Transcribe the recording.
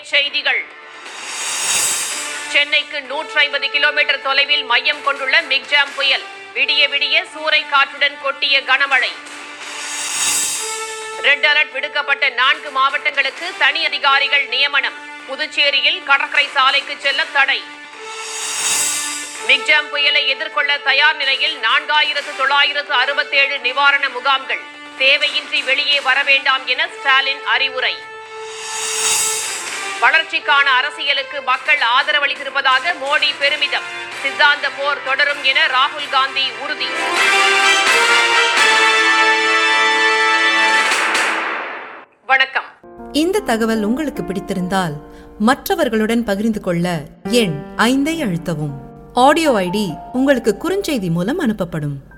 தலைப்புச் செய்திகள் சென்னைக்கு நூற்றி ஐம்பது கிலோமீட்டர் தொலைவில் மையம் கொண்டுள்ள மிக்ஜாம் புயல் விடிய விடிய சூறை காற்றுடன் கொட்டிய கனமழை ரெட் அலர்ட் விடுக்கப்பட்ட நான்கு மாவட்டங்களுக்கு தனி அதிகாரிகள் நியமனம் புதுச்சேரியில் கடற்கரை சாலைக்கு செல்ல தடை மிக்ஜாம் புயலை எதிர்கொள்ள தயார் நிலையில் நான்காயிரத்து தொள்ளாயிரத்து அறுபத்தேழு நிவாரண முகாம்கள் தேவையின்றி வெளியே வர வேண்டாம் என ஸ்டாலின் அறிவுரை வளர்ச்சிக்கான அரசியலுக்கு மக்கள் ஆதரவளித்திருப்பதாக மோடி பெருமிதம் சித்தாந்த போர் தொடரும் என ராகுல் காந்தி உறுதி வணக்கம் இந்த தகவல் உங்களுக்கு பிடித்திருந்தால் மற்றவர்களுடன் பகிர்ந்து கொள்ள எண் ஐந்தை அழுத்தவும் ஆடியோ ஐடி உங்களுக்கு குறுஞ்செய்தி மூலம் அனுப்பப்படும்